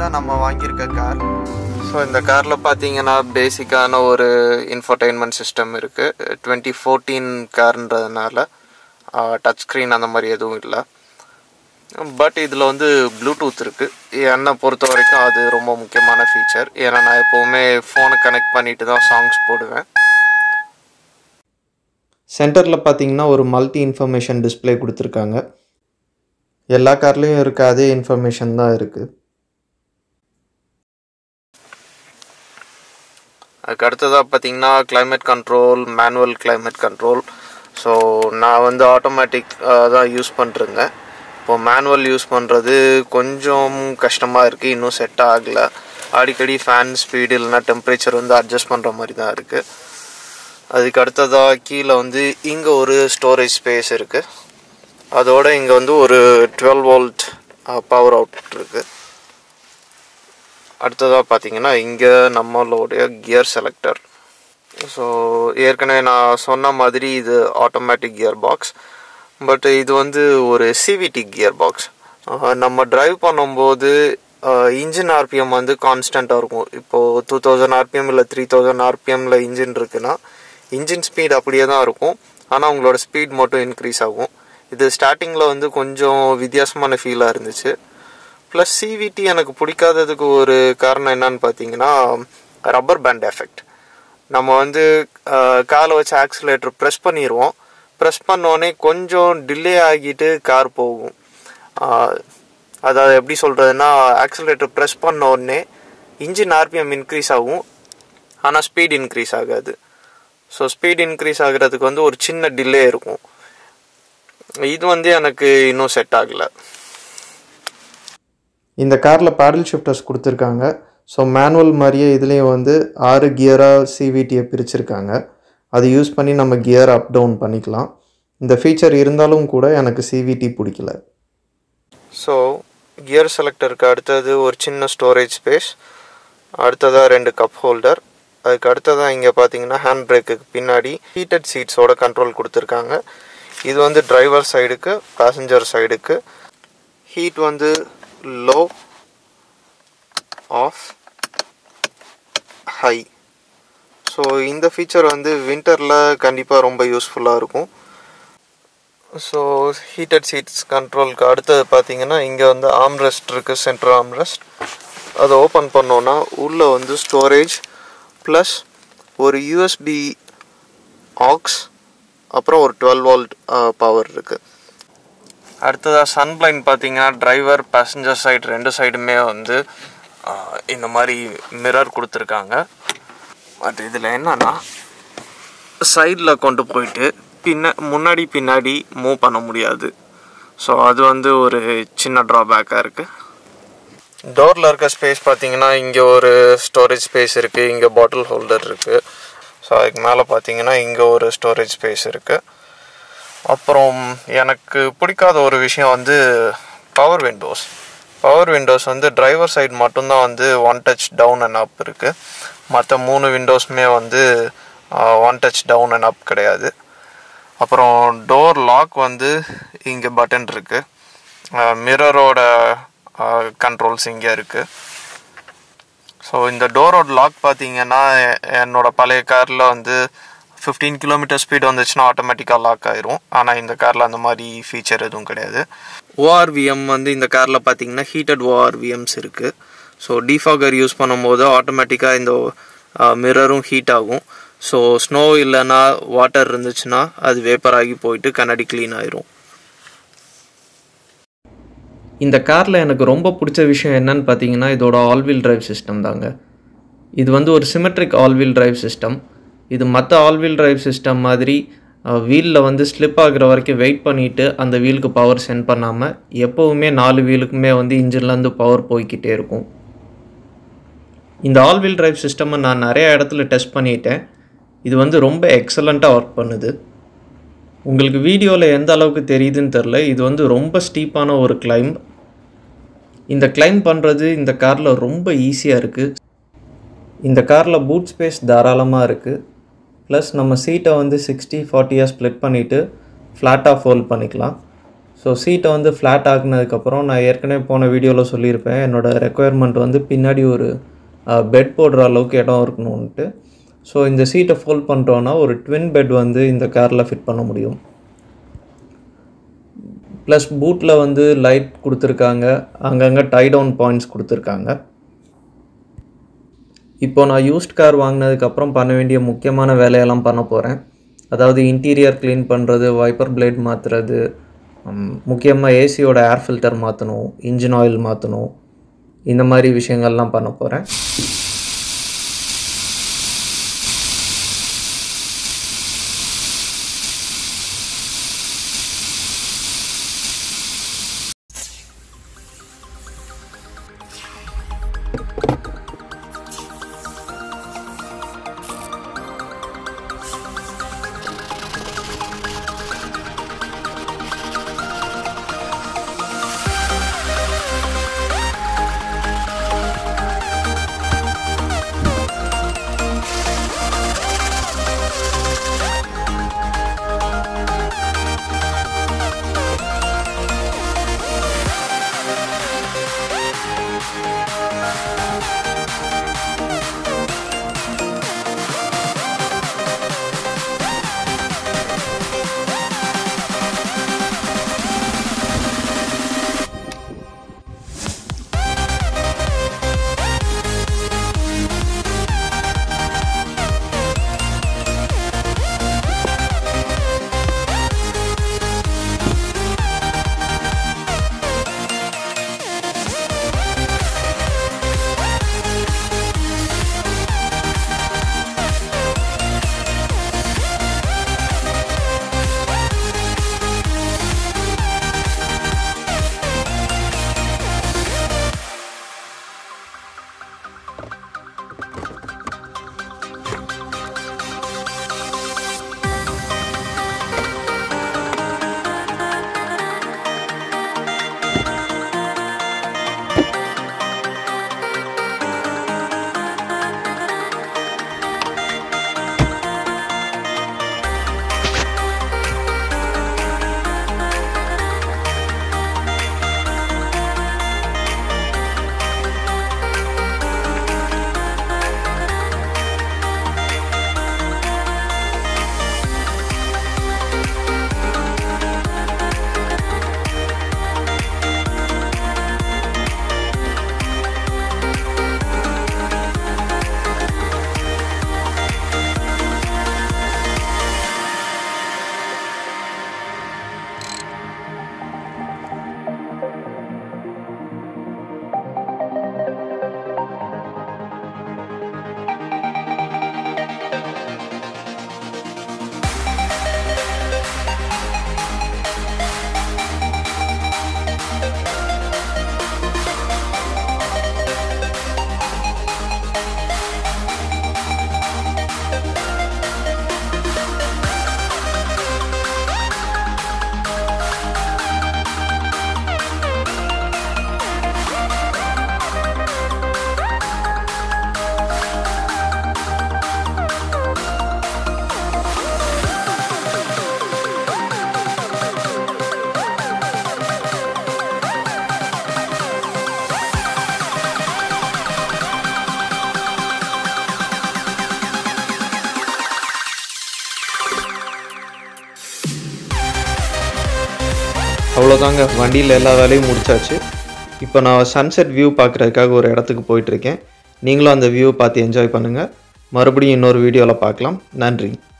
இதுதான் நம்ம வாங்கியிருக்க கார் ஸோ இந்த காரில் பார்த்தீங்கன்னா பேசிக்கான ஒரு இன்ஃபர்டெயின்மெண்ட் சிஸ்டம் இருக்குது டுவெண்ட்டி ஃபோர்டீன் கார்ன்றதுனால டச் ஸ்க்ரீன் அந்த மாதிரி எதுவும் இல்லை பட் இதில் வந்து ப்ளூடூத் இருக்குது என்னை பொறுத்த வரைக்கும் அது ரொம்ப முக்கியமான ஃபீச்சர் ஏன்னா நான் எப்போவுமே ஃபோனை கனெக்ட் பண்ணிட்டு தான் சாங்ஸ் போடுவேன் சென்டரில் பார்த்தீங்கன்னா ஒரு மல்டி இன்ஃபர்மேஷன் டிஸ்பிளே கொடுத்துருக்காங்க எல்லா கார்லேயும் இருக்க அதே இன்ஃபர்மேஷன் தான் இருக்குது அதுக்கு அடுத்ததாக பார்த்தீங்கன்னா climate control manual climate control so நான் வந்து ஆட்டோமேட்டிக் தான் யூஸ் பண்ணிருந்தேன் இப்போ மேனுவல் யூஸ் பண்ணுறது கொஞ்சம் கஷ்டமாக இருக்குது இன்னும் செட் ஆகலை அடிக்கடி ஃபேன் ஸ்பீடு இல்லைனா டெம்பரேச்சர் வந்து அட்ஜஸ்ட் பண்ணுற மாதிரி தான் இருக்குது அதுக்கு அடுத்ததாக கீழே வந்து இங்கே ஒரு ஸ்டோரேஜ் ஸ்பேஸ் இருக்குது அதோட இங்கே வந்து ஒரு டுவெல் வோல்ட் பவர் அவுட் இருக்குது அடுத்ததாக பார்த்தீங்கன்னா இங்கே நம்மளுடைய கியர் செலக்டர் ஸோ ஏற்கனவே நான் சொன்ன மாதிரி இது ஆட்டோமேட்டிக் கியர் பாக்ஸ் பட் இது வந்து ஒரு சிவிடி கியர் பாக்ஸ் நம்ம டிரைவ் பண்ணும்போது இன்ஜின் ஆர்பிஎம் வந்து கான்ஸ்டண்ட்டாக இருக்கும் இப்போது டூ தௌசண்ட் ஆர்பிஎம் இல்லை த்ரீ தௌசண்ட் ஆர்பிஎம்மில் இன்ஜின் இருக்குன்னா இன்ஜின் ஸ்பீட் அப்படியே தான் இருக்கும் ஆனால் உங்களோட ஸ்பீட் மட்டும் இன்க்ரீஸ் ஆகும் இது ஸ்டார்டிங்கில் வந்து கொஞ்சம் வித்தியாசமான ஃபீலாக இருந்துச்சு ப்ளஸ் சிவிடி எனக்கு பிடிக்காததுக்கு ஒரு காரணம் என்னன்னு பார்த்தீங்கன்னா ரப்பர் பேண்ட் எஃபெக்ட் நம்ம வந்து காலை வச்சு ஆக்சிலேட்டர் ப்ரெஸ் பண்ணிடுவோம் ப்ரெஸ் பண்ணோடனே கொஞ்சம் டிலே ஆகிட்டு கார் போகும் அதாவது எப்படி சொல்கிறதுனா ஆக்சிலேட்டர் ப்ரெஸ் பண்ண உடனே இன்ஜின் ஆர்பிஎம் இன்க்ரீஸ் ஆகும் ஆனால் ஸ்பீட் இன்க்ரீஸ் ஆகாது ஸோ ஸ்பீட் இன்க்ரீஸ் ஆகிறதுக்கு வந்து ஒரு சின்ன டிலே இருக்கும் இது வந்து எனக்கு இன்னும் செட் ஆகலை இந்த காரில் பேடல் ஷிஃப்டர்ஸ் கொடுத்துருக்காங்க ஸோ மேனுவல் மாதிரியே இதுலேயும் வந்து ஆறு கியராக சிவிடியை பிரிச்சிருக்காங்க அதை யூஸ் பண்ணி நம்ம கியர் அப் டவுன் பண்ணிக்கலாம் இந்த ஃபீச்சர் இருந்தாலும் கூட எனக்கு சிவிடி பிடிக்கல ஸோ கியர் செலக்டருக்கு அடுத்தது ஒரு சின்ன ஸ்டோரேஜ் ஸ்பேஸ் அடுத்ததாக ரெண்டு கப் ஹோல்டர் அதுக்கு அடுத்ததாக இங்கே பார்த்தீங்கன்னா ஹேண்ட் பிரேக்குக்கு பின்னாடி ஹீட்டட் சீட்ஸோட கண்ட்ரோல் கொடுத்துருக்காங்க இது வந்து டிரைவர் சைடுக்கு பேசஞ்சர் சைடுக்கு ஹீட் வந்து லோ ஆஃப் ஹை ஸோ இந்த ஃபீச்சர் வந்து வின்டரில் கண்டிப்பாக ரொம்ப யூஸ்ஃபுல்லாக இருக்கும் ஸோ ஹீட்டட் சீட்ஸ் கண்ட்ரோலுக்கு அடுத்தது பார்த்தீங்கன்னா இங்கே வந்து ஆம்ரெஸ்ட் இருக்குது சென்ட்ரல் ஆம்ரெஸ்ட் அதை ஓப்பன் பண்ணோன்னா உள்ளே வந்து ஸ்டோரேஜ் ப்ளஸ் ஒரு யூஎஸ்பி ஆக்ஸ் அப்புறம் ஒரு டுவெல் வோல்ட் பவர் இருக்குது அடுத்ததாக சன்பிளைன் பார்த்தீங்கன்னா டிரைவர் பேசஞ்சர் சைடு ரெண்டு சைடுமே வந்து இந்த மாதிரி மிரர் கொடுத்துருக்காங்க பட் இதில் என்னன்னா சைடில் கொண்டு போயிட்டு பின்ன முன்னாடி பின்னாடி மூவ் பண்ண முடியாது ஸோ அது வந்து ஒரு சின்ன ட்ராபேக்காக இருக்குது டோரில் இருக்க ஸ்பேஸ் பார்த்தீங்கன்னா இங்கே ஒரு ஸ்டோரேஜ் ஸ்பேஸ் இருக்குது இங்கே பாட்டில் ஹோல்டர் இருக்குது ஸோ அதுக்கு மேலே பார்த்தீங்கன்னா இங்கே ஒரு ஸ்டோரேஜ் ஸ்பேஸ் இருக்குது அப்புறம் எனக்கு பிடிக்காத ஒரு விஷயம் வந்து பவர் விண்டோஸ் பவர் விண்டோஸ் வந்து டிரைவர் சைடு மட்டும்தான் வந்து one touch down and up இருக்குது மற்ற மூணு விண்டோஸுமே வந்து one touch down and up கிடையாது அப்புறம் டோர் லாக் வந்து இங்கே பட்டன் இருக்குது மிரரோட கண்ட்ரோல்ஸ் இங்கே இருக்குது ஸோ இந்த டோரோட லாக் பார்த்தீங்கன்னா என்னோட பழைய காரில் வந்து ஃபிஃப்டீன் கிலோமீட்டர் ஸ்பீட் வந்துச்சுன்னா ஆட்டோமேட்டிக்காக லாக் ஆயிரும் ஆனால் இந்த காரில் அந்த மாதிரி ஃபீச்சர் எதுவும் கிடையாது ஓஆர்விஎம் வந்து இந்த காரில் பார்த்தீங்கன்னா ஹீட்டட் ஓஆர்விஎம்ஸ் இருக்குது ஸோ டிஃபாகர் யூஸ் பண்ணும்போது ஆட்டோமேட்டிக்காக இந்த மிரரும் ஹீட் ஆகும் ஸோ ஸ்னோ இல்லைன்னா வாட்டர் இருந்துச்சுன்னா அது வேப்பர் ஆகி போயிட்டு கண்ணாடி க்ளீன் ஆயிரும் இந்த காரில் எனக்கு ரொம்ப பிடிச்ச விஷயம் என்னன்னு பார்த்தீங்கன்னா இதோட ஆல்வீல் டிரைவ் சிஸ்டம் தாங்க இது வந்து ஒரு சிமெட்ரிக் ஆல்வீல் டிரைவ் சிஸ்டம் இது மற்ற ஆல்வீல் டிரைவ் சிஸ்டம் மாதிரி வீலில் வந்து ஸ்லிப் ஆகுற வரைக்கும் வெயிட் பண்ணிவிட்டு அந்த வீலுக்கு பவர் சென்ட் பண்ணாமல் எப்போவுமே நாலு வீலுக்குமே வந்து இன்ஜின்லேருந்து பவர் போய்கிட்டே இருக்கும் இந்த ஆல் வீல் டிரைவ் சிஸ்டமை நான் நிறைய இடத்துல டெஸ்ட் பண்ணிட்டேன் இது வந்து ரொம்ப எக்ஸலண்ட்டாக ஒர்க் பண்ணுது உங்களுக்கு வீடியோவில் எந்த அளவுக்கு தெரியுதுன்னு தெரில இது வந்து ரொம்ப ஸ்டீப்பான ஒரு கிளைம் இந்த கிளைம் பண்ணுறது இந்த காரில் ரொம்ப ஈஸியாக இருக்குது இந்த காரில் பூட் ஸ்பேஸ் தாராளமாக இருக்குது ப்ளஸ் நம்ம சீட்டை வந்து சிக்ஸ்டி ஃபார்ட்டியாக ஸ்ப்ளிட் பண்ணிவிட்டு ஃப்ளாட்டாக ஃபோல்ட் பண்ணிக்கலாம் ஸோ சீட்டை வந்து ஃப்ளாட் ஆக்குனதுக்கப்புறம் நான் ஏற்கனவே போன வீடியோவில் சொல்லியிருப்பேன் என்னோடய ரெக்குயர்மெண்ட் வந்து பின்னாடி ஒரு பெட் போடுற அளவுக்கு இடம் இருக்கணும்ன்ட்டு ஸோ இந்த சீட்டை ஃபோல்ட் பண்ணுறோன்னா ஒரு ட்வின் பெட் வந்து இந்த காரில் ஃபிட் பண்ண முடியும் ப்ளஸ் பூட்டில் வந்து லைட் கொடுத்துருக்காங்க அங்கங்கே டை டவுன் பாயிண்ட்ஸ் கொடுத்துருக்காங்க இப்போ நான் யூஸ்ட் கார் வாங்கினதுக்கப்புறம் பண்ண வேண்டிய முக்கியமான வேலையெல்லாம் பண்ண போகிறேன் அதாவது இன்டீரியர் க்ளீன் பண்ணுறது வைப்பர் பிளேட் மாற்றுறது முக்கியமாக ஏசியோட ஏர் ஃபில்டர் மாற்றணும் இன்ஜின் ஆயில் மாற்றணும் இந்த மாதிரி விஷயங்கள்லாம் பண்ண போகிறேன் அவ்வளோதாங்க வண்டியில் எல்லா வேலையும் முடிச்சாச்சு இப்போ நான் சன்செட் வியூ பார்க்குறதுக்காக ஒரு இடத்துக்கு போயிட்டுருக்கேன் நீங்களும் அந்த வியூ பார்த்து என்ஜாய் பண்ணுங்கள் மறுபடியும் இன்னொரு வீடியோவில் பார்க்கலாம் நன்றி